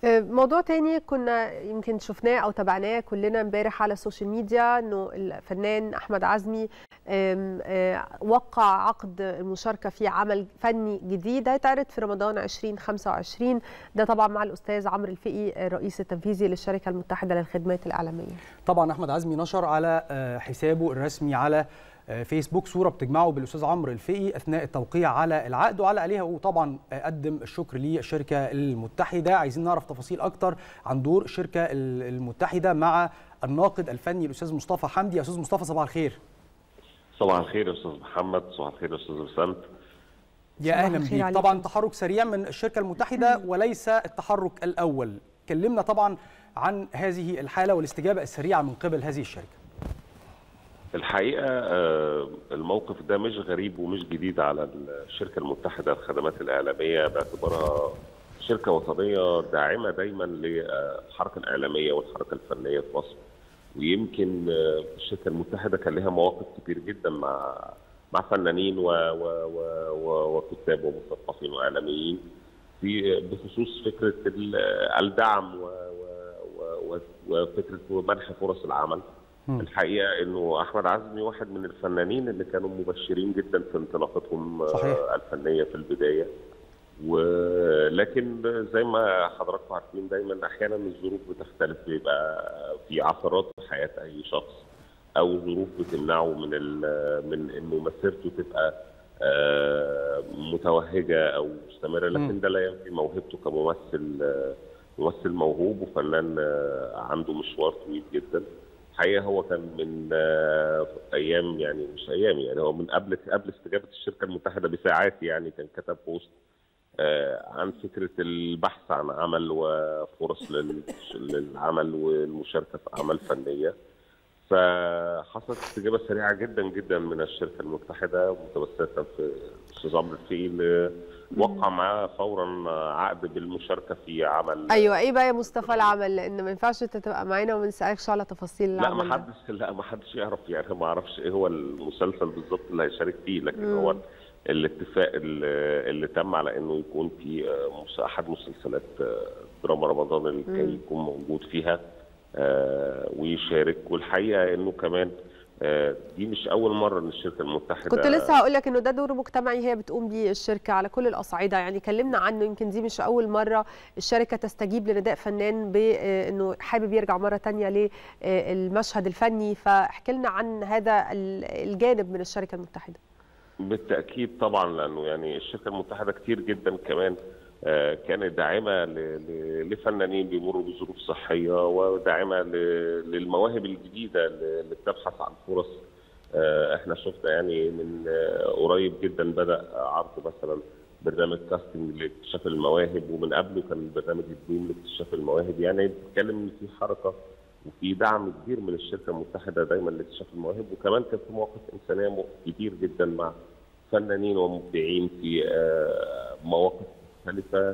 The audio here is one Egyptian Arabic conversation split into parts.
موضوع تاني كنا يمكن شفناه او تابعناه كلنا امبارح على السوشيال ميديا انه الفنان احمد عزمي وقع عقد المشاركه في عمل فني جديد هيتعرض في رمضان 2025 ده طبعا مع الاستاذ عمرو الفقي الرئيس التنفيذي للشركه المتحده للخدمات الاعلاميه. طبعا احمد عزمي نشر على حسابه الرسمي على فيسبوك صوره بتجمعه بالاستاذ عمرو الفقي اثناء التوقيع على العقد وعلق عليها وطبعا قدم الشكر للشركه المتحده عايزين نعرف تفاصيل اكتر عن دور الشركه المتحده مع الناقد الفني الاستاذ مصطفى حمدي يا استاذ مصطفى صباح الخير صباح الخير يا استاذ محمد صباح الخير يا استاذ بسنت يا اهلا بيك طبعا تحرك سريع من الشركه المتحده وليس التحرك الاول كلمنا طبعا عن هذه الحاله والاستجابه السريعه من قبل هذه الشركه الحقيقه الموقف ده مش غريب ومش جديد على الشركه المتحده للخدمات الاعلاميه باعتبارها شركه وطنيه داعمه دايما للحركه الاعلاميه والحركه الفنيه في مصر ويمكن الشركه المتحده كان لها مواقف كتير جدا مع مع فنانين و و و وكتاب ومثقفين واعلاميين في بخصوص فكره الدعم و و وفكره منح فرص العمل الحقيقه انه احمد عزمي واحد من الفنانين اللي كانوا مبشرين جدا في انطلاقتهم صحيح. الفنيه في البدايه ولكن زي ما حضراتكم عارفين دايما احيانا الظروف بتختلف بيبقى في عثرات في حياه اي شخص او ظروف بتمنعه من من انه مسيرته تبقى متوهجه او مستمره لكن ده لا ينفي موهبته كممثل ممثل موهوب وفنان عنده مشوار طويل جدا الحقيقه هو كان من ايام يعني مش ايام يعني هو من قبل قبل استجابه الشركه المتحده بساعات يعني كان كتب بوست عن فكره البحث عن عمل وفرص للعمل والمشاركه في اعمال فنيه فحصلت استجابه سريعه جدا جدا من الشركه المتحده متوسطه في الاستاذ عمرو الفقي اللي وقع معاه فورا عقد بالمشاركه في عمل ايوه ايه بقى يا مصطفى العمل لان ما ينفعش انت تبقى معانا وما نسالكش على تفاصيل لا العمل ما حدش لا ما حدش يعرف يعني ما اعرفش ايه هو المسلسل بالظبط اللي هيشارك فيه لكن مم. هو الاتفاق اللي, اللي تم على انه يكون في احد مسلسلات دراما رمضان اللي كان يكون موجود فيها ويشارك والحقيقه انه كمان دي مش اول مره ان الشركه المتحده كنت لسه هقول لك انه ده دور مجتمعي هي بتقوم بيه الشركه على كل الاصعده يعني كلمنا عنه يمكن دي مش اول مره الشركه تستجيب لنداء فنان بانه حابب يرجع مره ثانيه للمشهد الفني فاحكي لنا عن هذا الجانب من الشركه المتحده بالتاكيد طبعا لانه يعني الشركه المتحده كتير جدا كمان كانت داعمه لفنانين بيمروا بظروف صحيه وداعمه للمواهب الجديده اللي بتبحث عن فرص احنا شفنا يعني من قريب جدا بدا عرض مثلا برنامج كاستنج لاكتشاف المواهب ومن قبله كان برنامج الدين لاكتشاف المواهب يعني بتتكلم ان في حركه وفي دعم كبير من الشركه المتحده دايما لاكتشاف المواهب وكمان كان في مواقف انسانيه كتير جدا مع فنانين ومبدعين في مواقف مختلفه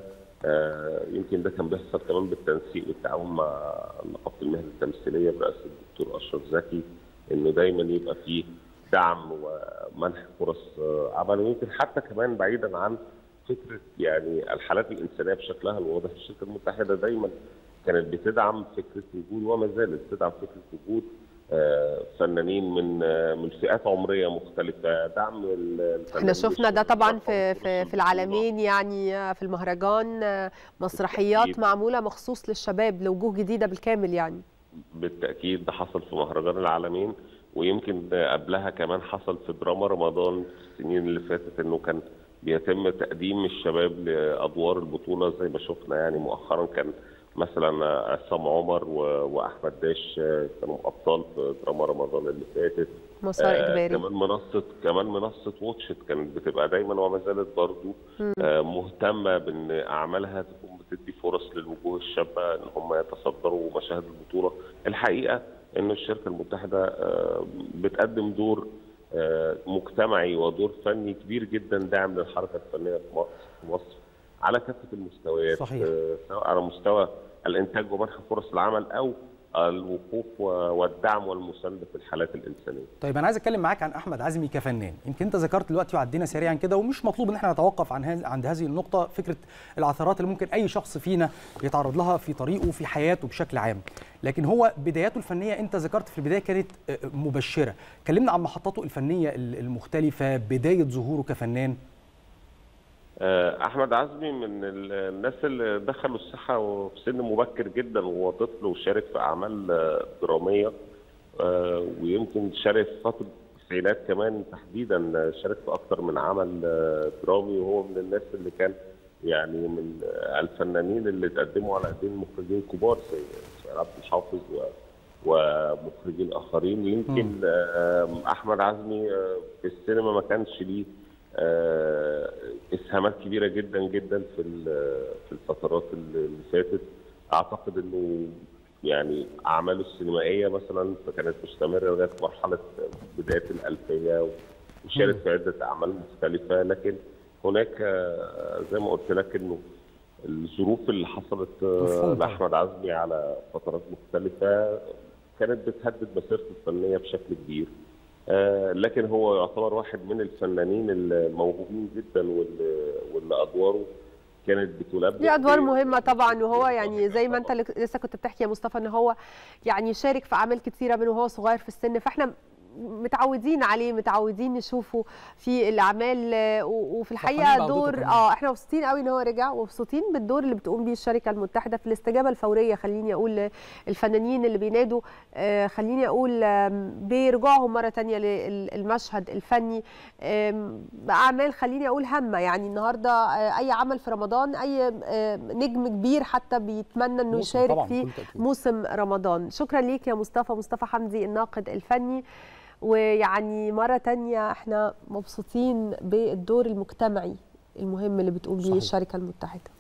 يمكن ده كان بيحصل كمان بالتنسيق والتعاون مع نقابه المهن التمثيليه برئاسه الدكتور اشرف زكي انه دايما يبقى فيه دعم ومنح فرص عمل ويمكن حتى كمان بعيدا عن فكره يعني الحالات الانسانيه بشكلها الواضح الشركه المتحده دايما كانت بتدعم فكره وجود وما زالت تدعم فكره وجود فنانين من من فئات عمريه مختلفه دعم احنا شفنا ده طبعا في في, في العالمين يعني في المهرجان مسرحيات بالتأكيد. معموله مخصوص للشباب لوجوه جديده بالكامل يعني بالتاكيد ده حصل في مهرجان العالمين ويمكن قبلها كمان حصل في دراما رمضان في السنين اللي فاتت انه كان بيتم تقديم الشباب لادوار البطوله زي ما شفنا يعني مؤخرا كان مثلا عصام عمر واحمد داش كانوا ابطال في دراما رمضان اللي فاتت مسار اجباري كمان منصه كمان منصه واتشت كانت بتبقى دايما وما زالت برضه آه مهتمه بان اعمالها تكون بتدي فرص للوجوه الشابه ان هم يتصدروا مشاهد البطوله الحقيقه ان الشركه المتحده آه بتقدم دور آه مجتمعي ودور فني كبير جدا داعم للحركه الفنيه في مصر على كافه المستويات صحيح. سواء على مستوى الانتاج ومنح فرص العمل او الوقوف والدعم والمسانده في الحالات الانسانيه. طيب انا عايز اتكلم معاك عن احمد عزمي كفنان، يمكن انت ذكرت دلوقتي وعدينا سريعا كده ومش مطلوب ان احنا نتوقف عن هذه عند هذه النقطه فكره العثرات اللي ممكن اي شخص فينا يتعرض لها في طريقه في حياته بشكل عام، لكن هو بداياته الفنيه انت ذكرت في البدايه كانت مبشره، كلمنا عن محطاته الفنيه المختلفه، بدايه ظهوره كفنان. احمد عزمي من الناس اللي دخلوا الساحه في سن مبكر جدا وهو طفل وشارك في اعمال دراميه ويمكن شارك في فتره التسعينات كمان تحديدا شارك في اكثر من عمل درامي وهو من الناس اللي كان يعني من الفنانين اللي تقدموا على ايدين مخرجين كبار زي عبد الحافظ ومخرجين اخرين يمكن احمد عزمي في السينما ما كانش ليه اسهامات كبيره جدا جدا في في الفترات اللي فاتت اعتقد انه يعني اعماله السينمائيه مثلا فكانت مستمره لغايه مرحله بدايه الالفيه وشارك في عده اعمال مختلفه لكن هناك زي ما قلت لك انه الظروف اللي حصلت لاحمد عزمي على فترات مختلفه كانت بتهدد مسيرته الفنيه بشكل كبير آه لكن هو يعتبر واحد من الفنانين الموهوبين جدا واللي, واللي ادواره كانت بتلبي دي ادوار مهمه طبعا وهو يعني زي ما انت لسه كنت بتحكي يا مصطفى ان هو يعني شارك في اعمال كثيره من وهو صغير في السن فاحنا متعودين عليه متعودين نشوفه في الاعمال وفي الحقيقه دور اه احنا مبسوطين قوي ان هو رجع ومبسوطين بالدور اللي بتقوم بيه الشركه المتحده في الاستجابه الفوريه خليني اقول الفنانين اللي بينادوا آه خليني اقول برجوعهم مره ثانيه للمشهد الفني باعمال خليني اقول هامه يعني النهارده اي عمل في رمضان اي نجم كبير حتى بيتمنى انه يشارك في موسم رمضان شكرا ليك يا مصطفى مصطفى حمدي الناقد الفني ويعني مرة تانية احنا مبسوطين بالدور المجتمعي المهم اللي بتقوم بيه الشركة المتحدة